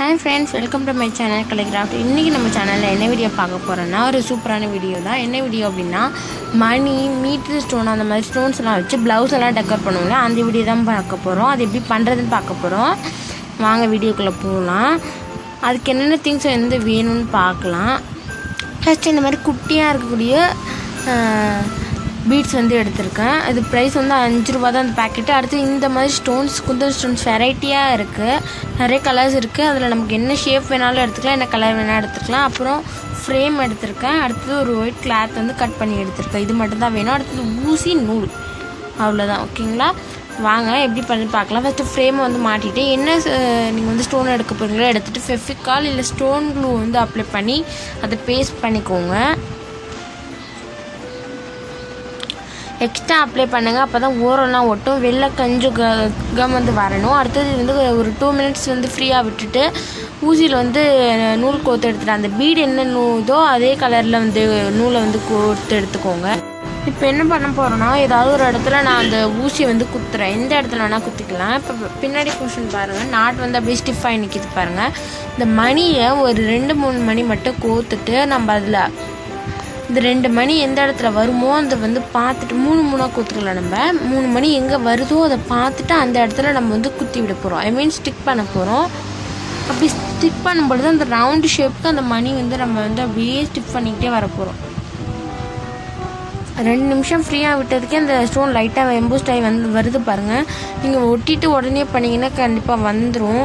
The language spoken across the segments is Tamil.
hi friends welcome to my channel Kalaicraft இன்றைக்கி நம்ம சேனலில் என்ன வீடியோ பார்க்க போகிறோன்னா ஒரு சூப்பரான வீடியோ தான் என்ன வீடியோ அப்படின்னா மணி மீட்ரு ஸ்டோன் அந்த மாதிரி ஸ்டோன்ஸ் எல்லாம் வச்சு ப்ளவுஸ் எல்லாம் டெக்கர் பண்ணுவோம்ல அந்த வீடியோ தான் பார்க்க போகிறோம் அது எப்படி பண்ணுறதுன்னு பார்க்க போகிறோம் வாங்க வீடியோக்குள்ளே போகலாம் அதுக்கு என்னென்ன திங்ஸ் வந்து வேணும்னு பார்க்கலாம் ஃபஸ்ட்டு இந்த மாதிரி குட்டியாக இருக்கக்கூடிய பீட்ஸ் வந்து எடுத்திருக்கேன் இது ப்ரைஸ் வந்து அஞ்சு ரூபா தான் அந்த பேக்கெட்டு அடுத்து இந்த மாதிரி ஸ்டோன்ஸ் குந்தன் ஸ்டோன்ஸ் வெரைட்டியாக இருக்குது நிறைய கலர்ஸ் இருக்குது அதில் நமக்கு என்ன ஷேப் வேணாலும் எடுத்துக்கலாம் என்ன கலர் வேணாலும் எடுத்துக்கலாம் அப்புறம் ஃப்ரேம் எடுத்திருக்கேன் அடுத்தது ஒரு ஒயிட் கிளாத் வந்து கட் பண்ணி எடுத்திருக்கேன் இது மட்டும் தான் வேணும் அடுத்தது ஊசி நூல் அவ்வளோதான் ஓகேங்களா வாங்க எப்படி பண்ணி பார்க்கலாம் ஃபஸ்ட்டு ஃப்ரேமை வந்து மாட்டிட்டு என்ன நீங்கள் வந்து ஸ்டோன் எடுக்க போகிறீங்களோ எடுத்துகிட்டு ஃபெஃபிகால் இல்லை ஸ்டோன் க்ளூ வந்து அப்ளை பண்ணி அதை பேஸ்ட் பண்ணிக்கோங்க எக்ஸ்ட்ரா அப்ளை பண்ணுங்கள் அப்போ தான் ஓரம்லாம் ஒட்டும் வெளில கொஞ்சம் க கம் வந்து வரணும் அடுத்தது வந்து ஒரு டூ மினிட்ஸ் வந்து ஃப்ரீயாக விட்டுட்டு ஊசியில் வந்து நூல் கோர்த்து எடுத்துட்டு அந்த பீடு என்ன நூதோ அதே கலரில் வந்து நூலை வந்து கோர்த்து எடுத்துக்கோங்க இப்போ என்ன பண்ண போகிறோன்னா ஏதாவது ஒரு இடத்துல நான் அந்த ஊசியை வந்து குத்துறேன் எந்த இடத்துல வேணால் குத்திக்கலாம் இப்போ பின்னாடி போர்ஷன் பாருங்கள் நாட் வந்து அப்படியே ஸ்டிஃபாகி நிற்கிது பாருங்கள் இந்த மணியை ஒரு ரெண்டு மூணு மணி மட்டும் கோர்த்துட்டு நம்ம அதில் இந்த ரெண்டு மணி எந்த இடத்துல வருமோ அதை வந்து பார்த்துட்டு மூணு மூணாக குத்துக்கலாம் நம்ம மூணு மணி எங்கே வருதோ அதை பார்த்துட்டு அந்த இடத்துல நம்ம வந்து குத்தி விட போகிறோம் ஐ மீன் ஸ்டிக் பண்ண போகிறோம் அப்படி ஸ்டிக் பண்ணும்பொழுது அந்த ரவுண்டு ஷேப்புக்கு அந்த மணி வந்து நம்ம வந்து அப்படியே ஸ்டிக் பண்ணிக்கிட்டே வர போகிறோம் ரெண்டு நிமிஷம் ஃப்ரீயாக விட்டதுக்கே அந்த ஸ்டோன் லைட்டாக எம்போஸ்ட் ஆகி வந்து வருது பாருங்கள் நீங்கள் ஒட்டிட்டு உடனே பண்ணிங்கன்னா கண்டிப்பாக வந்துடும்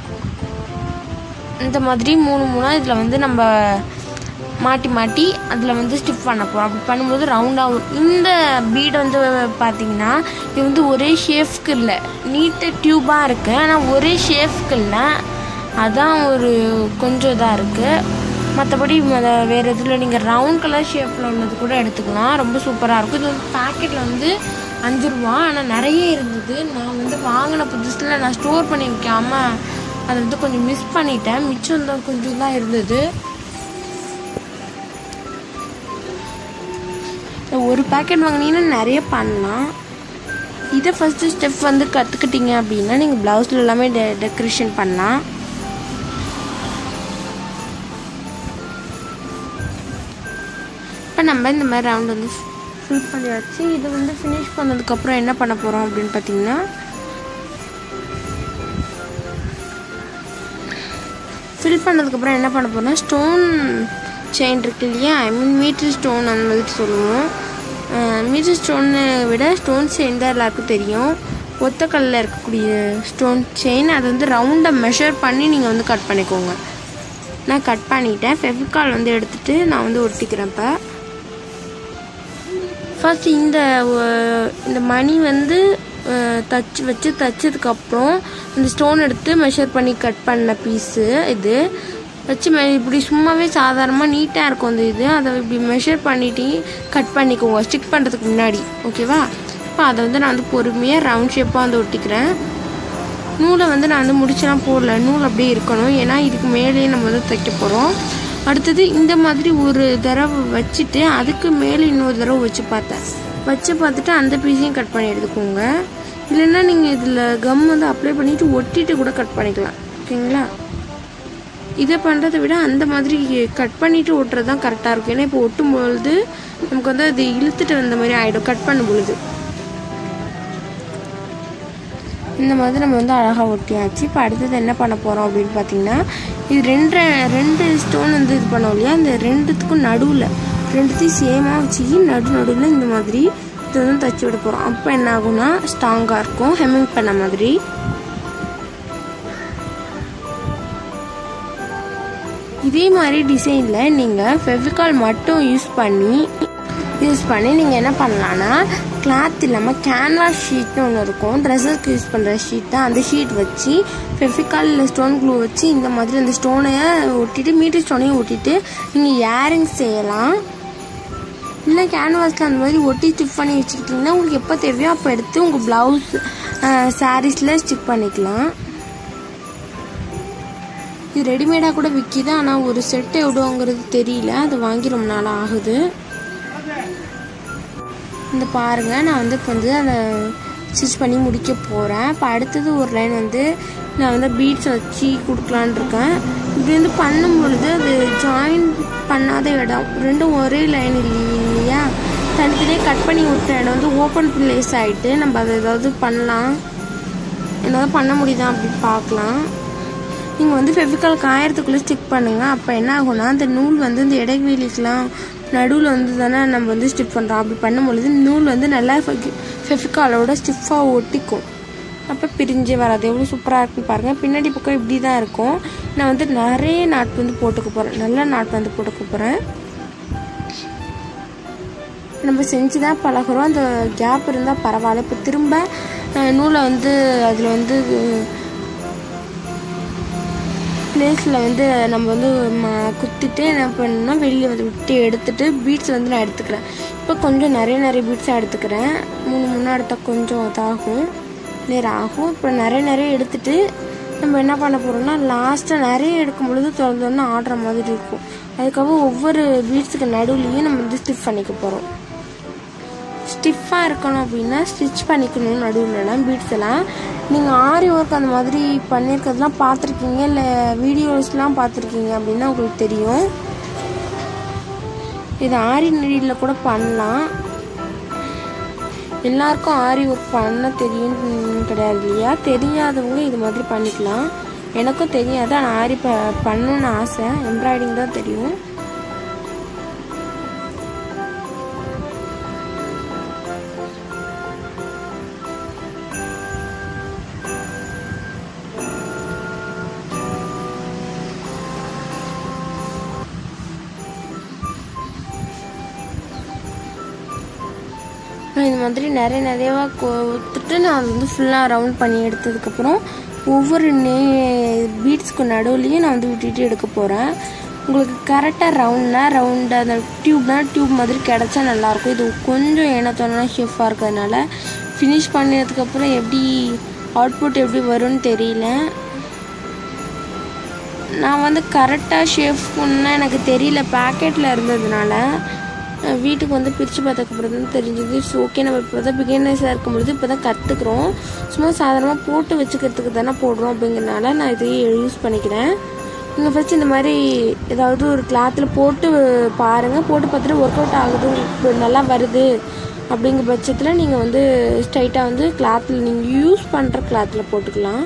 இந்த மாதிரி மூணு மூணாக இதில் வந்து நம்ம மாட்டி மாட்டி அதில் வந்து ஸ்டிஃப் பண்ண போகிறோம் அப்படி பண்ணும்போது ரவுண்டாகும் இந்த பீடு வந்து பார்த்தீங்கன்னா இது வந்து ஒரே ஷேஃப்க்கு இல்லை நீட்டு டியூபாக இருக்குது ஆனால் ஒரே ஷேஃப்க்கு இல்லை அதான் ஒரு கொஞ்சம் இதாக இருக்குது மற்றபடி வேறு இதில் நீங்கள் ரவுண்ட் கலர் ஷேப்பில் உள்ளது கூட எடுத்துக்கலாம் ரொம்ப சூப்பராக இருக்கும் இது வந்து பேக்கெட்டில் வந்து அஞ்சு ரூபா ஆனால் நிறைய இருந்தது நான் வந்து வாங்கின புதுசில் நான் ஸ்டோர் பண்ணி வைக்காமல் அதை வந்து கொஞ்சம் மிஸ் பண்ணிட்டேன் மிச்சம் தான் கொஞ்சம் தான் இருந்தது ஒரு பேக்கெட் வாங்கினீங்கன்னா நிறைய பண்ணலாம் இதை ஃபஸ்ட்டு ஸ்டெப் வந்து கற்றுக்கிட்டீங்க அப்படின்னா நீங்கள் ப்ளவுஸில் எல்லாமே டெ டெக்கரேஷன் பண்ணலாம் இப்போ நம்ம இந்த மாதிரி ரவுண்ட் வந்து ஃபில் பண்ணியாச்சு இது வந்து ஃபினிஷ் பண்ணதுக்கப்புறம் என்ன பண்ண போகிறோம் அப்படின்னு பார்த்தீங்கன்னா ஃபில் பண்ணதுக்கப்புறம் என்ன பண்ண போகிறோம்னா ஸ்டோன் செயின் இருக்கு இல்லையா ஐ மீன் மீட்டர் ஸ்டோன் அந்த மாதிரி சொல்லுவோம் மீட்டர் ஸ்டோனை விட ஸ்டோன் செயின் தான் எல்லாருக்கும் தெரியும் ஒத்த கல்லில் இருக்கக்கூடிய ஸ்டோன் செயின் அதை வந்து ரவுண்டாக மெஷர் பண்ணி நீங்கள் வந்து கட் பண்ணிக்கோங்க நான் கட் பண்ணிட்டேன் ஃபெவிகால் வந்து எடுத்துகிட்டு நான் வந்து ஒட்டிக்கிறேன் இப்போ ஃபர்ஸ்ட் இந்த இந்த மணி வந்து தச்சு வச்சு தச்சதுக்கப்புறம் இந்த ஸ்டோன் எடுத்து மெஷர் பண்ணி கட் பண்ண பீஸு இது வச்சு மெ இப்படி சும்மாவே சாதாரணமாக நீட்டாக இருக்கும் அந்த இது அதை இப்படி மெஷர் பண்ணிட்டு கட் பண்ணிக்கோங்க ஸ்டிக் பண்ணுறதுக்கு முன்னாடி ஓகேவா இப்போ அதை வந்து நான் வந்து பொறுமையாக ரவுண்ட் ஷேப்பாக வந்து ஒட்டிக்கிறேன் நூலை வந்து நான் வந்து முடிச்செல்லாம் போடல நூல் அப்படியே இருக்கணும் ஏன்னா இதுக்கு மேலேயே நம்ம வந்து தைக்க போகிறோம் அடுத்தது இந்த மாதிரி ஒரு தடவை வச்சுட்டு அதுக்கு மேலே இன்னொரு தடவை வச்சு பார்த்தேன் வச்சு பார்த்துட்டு அந்த பீஸையும் கட் பண்ணி எடுத்துக்கோங்க இல்லைன்னா நீங்கள் இதில் கம் வந்து அப்ளை பண்ணிவிட்டு ஒட்டிட்டு கூட கட் பண்ணிக்கலாம் ஓகேங்களா இதை பண்ணுறதை விட அந்த மாதிரி கட் பண்ணிவிட்டு ஒட்டுறது தான் கரெக்டாக இருக்கும் ஏன்னா இப்போ ஒட்டும் பொழுது நமக்கு வந்து அது இழுத்துட்டு வந்த மாதிரி ஆகிடும் கட் பண்ணும் பொழுது இந்த மாதிரி நம்ம வந்து அழகாக ஒட்டியாச்சு இப்போ அடுத்தது என்ன பண்ண போகிறோம் அப்படின்னு பார்த்தீங்கன்னா இது ரெண்டு ரெண்டு ஸ்டோன் வந்து இது பண்ணோம் இல்லையா இந்த ரெண்டுத்துக்கும் நடுவில் ரெண்டுத்தையும் சேமாக வச்சு நடு நடுவில் இந்த மாதிரி இது வந்து தச்சு விட போகிறோம் அப்போ என்ன ஆகும்னா ஸ்ட்ராங்காக இருக்கும் ஹெம்மிங் பண்ண மாதிரி இதே மாதிரி டிசைனில் நீங்கள் ஃபெவிகால் மட்டும் யூஸ் பண்ணி யூஸ் பண்ணி நீங்கள் என்ன பண்ணலான்னா கிளாத் இல்லாமல் கேன்வாஸ் ஷீட்னு ஒன்று இருக்கும் ட்ரெஸ்ஸஸ்க்கு யூஸ் பண்ணுற ஷீட் தான் அந்த ஷீட் வச்சு ஃபெவிகால் இல்லை ஸ்டோன் க்ளூ வச்சு இந்த மாதிரி அந்த ஸ்டோனையை ஒட்டிட்டு மீட்டர் ஸ்டோனையும் ஒட்டிட்டு நீங்கள் இயரிங்ஸ் செய்யலாம் இல்லை கேன்வாஸில் அந்த மாதிரி ஒட்டி ஸ்டிக் பண்ணி வச்சுக்கிட்டிங்கன்னா உங்களுக்கு எப்போ தேவையோ அப்போ எடுத்து உங்கள் ப்ளவுஸ் சாரீஸில் ஸ்டிக் பண்ணிக்கலாம் இது ரெடிமேடாக கூட விற்கிது ஆனால் ஒரு செட்டு எவ்வளோங்கிறது தெரியல அது வாங்கி ரொம்ப நாள் ஆகுது இந்த பாருங்கள் நான் வந்து இப்போ வந்து அதை ஸ்டிச் பண்ணி முடிக்க போகிறேன் இப்போ அடுத்தது ஒரு லைன் வந்து நான் வந்து பீட்ஸ் வச்சு கொடுக்கலான் இருக்கேன் இப்படி வந்து பண்ணும் பொழுது அது ஜாயின் பண்ணாத இடம் ரெண்டும் ஒரே லைன் இல்லையா தனித்தனியாக கட் பண்ணி விட்ட இடம் வந்து ஓப்பன் பிளேஸ் ஆகிட்டு நம்ம அதை ஏதாவது பண்ணலாம் என்னால் பண்ண முடியுதா அப்படின்னு பார்க்கலாம் நீங்கள் வந்து ஃபெவிகால் காயறதுக்குள்ளே ஸ்டிக் பண்ணுங்கள் அப்போ என்ன ஆகும்னா அந்த நூல் வந்து இந்த இடைவெளிக்கெலாம் நடுவில் வந்து தானே நம்ம வந்து ஸ்டிக் பண்ணுறோம் அப்படி பண்ணும்பொழுது நூல் வந்து நல்லா ஃபெவிகாலோட ஸ்டிஃபாக ஒட்டிக்கும் அப்போ பிரிஞ்சே வராது எவ்வளோ சூப்பராக இருக்குன்னு பாருங்கள் பின்னாடி பக்கம் இப்படி தான் இருக்கும் நான் வந்து நிறைய நாட் வந்து போட்டுக்க போகிறேன் நல்ல நாட் வந்து போட்டுக்க போகிறேன் நம்ம செஞ்சு தான் பழகுறோம் அந்த கேப் இருந்தால் பரவாயில்ல இப்போ திரும்ப அஹ், நூலை வந்து அதில் வந்து பிளேஸில் வந்து நம்ம வந்து ம குத்திட்டு என்ன பண்ணணும்னா வெளியே வந்து விட்டு எடுத்துட்டு பீட்ஸ் வந்து நான் எடுத்துக்கிறேன் இப்போ கொஞ்சம் நிறைய நிறைய பீட்ஸாக எடுத்துக்கிறேன் மூணு மூணு எடுத்தால் கொஞ்சம் இதாகும் நேரம் ஆகும் இப்போ நிறைய நிறைய எடுத்துட்டு நம்ம என்ன பண்ண போகிறோம்னா லாஸ்ட்டாக நிறைய எடுக்கும் பொழுது திறந்தோன்னா ஆடுற மாதிரி இருக்கும் அதுக்காக ஒவ்வொரு பீட்ஸுக்கு நடுவுலையும் நம்ம வந்து ஸ்டிஃப் பண்ணிக்க போகிறோம் ஸ்டிஃபாக இருக்கணும் அப்படின்னா ஸ்டிச் பண்ணிக்கணும் நடுவுலலாம் பீட்ஸ் எல்லாம் நீங்கள் ஆரி ஒர்க் அந்த மாதிரி பண்ணியிருக்கிறதுலாம் பார்த்துருக்கீங்க இல்லை வீடியோஸ்லாம் பார்த்துருக்கீங்க அப்படின்னா உங்களுக்கு தெரியும் இது ஆரி நீடில் கூட பண்ணலாம் எல்லாருக்கும் ஆரி ஒர்க் பண்ண தெரியும் கிடையாது இல்லையா தெரியாதவங்க இது மாதிரி பண்ணிக்கலாம் எனக்கும் தெரியாது ஆனால் ஆரி ப பண்ணணும்னு ஆசை எம்ப்ராய்டிங் தான் தெரியும் நான் இந்த மாதிரி நிறைய நிறையவா கொடுத்துட்டு நான் அது வந்து ஃபுல்லாக ரவுண்ட் பண்ணி எடுத்ததுக்கப்புறம் ஒவ்வொரு நே பீட்ஸ்க்கு நடுவுலையும் நான் வந்து விட்டுட்டு எடுக்க போகிறேன் உங்களுக்கு கரெக்டாக ரவுண்ட்னா ரவுண்டு அந்த டியூப்னா டியூப் மாதிரி கிடச்சா நல்லாயிருக்கும் இது கொஞ்சம் ஏனத்தோனா ஷெஃபாக இருக்கிறதுனால ஃபினிஷ் பண்ணதுக்கப்புறம் எப்படி அவுட்புட் எப்படி வரும்னு தெரியல நான் வந்து கரெக்டாக ஷேஃப் பண்ணால் எனக்கு தெரியல பேக்கெட்டில் இருந்ததுனால அஹ் வீட்டுக்கு வந்து பிரித்து பார்த்ததுக்கப்புறம் தான் தெரிஞ்சது இட்ஸ் ஓகே நம்ம இப்போ தான் பிகினர்ஸாக இருக்கும்பொழுது இப்போ தான் கற்றுக்குறோம் சும்மா சாதாரணமாக போட்டு வச்சுக்கிறதுக்கு தானே போடுறோம் அப்படிங்கிறனால நான் இதையே யூஸ் பண்ணிக்கிறேன் நீங்கள் ஃபஸ்ட் இந்த மாதிரி ஏதாவது ஒரு கிளாத்தில் போட்டு பாருங்கள் போட்டு பார்த்துட்டு ஒர்க் அவுட் ஆகுது இப்போ நல்லா வருது அப்படிங்கிற பட்சத்தில் நீங்கள் வந்து ஸ்ட்ரைட்டாக வந்து கிளாத்தில் நீங்கள் யூஸ் பண்ணுற கிளாத்தில் போட்டுக்கலாம்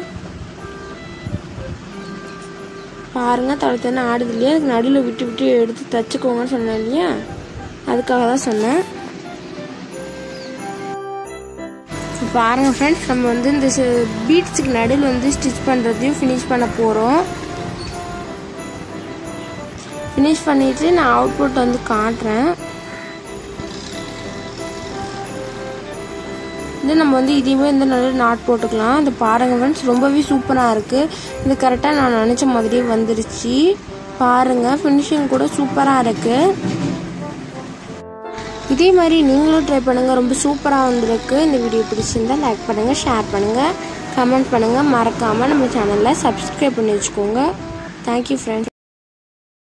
பாருங்க தலை தானே ஆடுது இல்லையா அதுக்கு நடுவில் விட்டு விட்டு எடுத்து தச்சுக்கோங்கன்னு சொன்னேன் இல்லையா அதுக்காக தான் சொன்னேன் இப்போ பாருங்க ஃப்ரெண்ட்ஸ் நம்ம வந்து இந்த பீட்ஸுக்கு நடுவில் வந்து ஸ்டிச் பண்ணுறதையும் ஃபினிஷ் பண்ண போகிறோம் ஃபினிஷ் பண்ணிட்டு நான் அவுட்புட் வந்து காட்டுறேன் இது நம்ம வந்து இதையுமே இந்த நல்ல நாட் போட்டுக்கலாம் இந்த பாருங்க ஃப்ரெண்ட்ஸ் ரொம்பவே சூப்பராக இருக்குது இது கரெக்டாக நான் நினச்ச மாதிரியே வந்துருச்சு பாருங்க ஃபினிஷிங் கூட சூப்பராக இருக்குது இதே மாதிரி நீங்களும் ட்ரை பண்ணுங்கள் ரொம்ப சூப்பராக வந்திருக்கு இந்த வீடியோ பிடிச்சிருந்தா லைக் பண்ணுங்கள் ஷேர் பண்ணுங்கள் கமெண்ட் பண்ணுங்கள் மறக்காமல் நம்ம சேனலில் சப்ஸ்கிரைப் பண்ணி வச்சுக்கோங்க தேங்க்யூ ஃப்ரெண்ட்ஸ்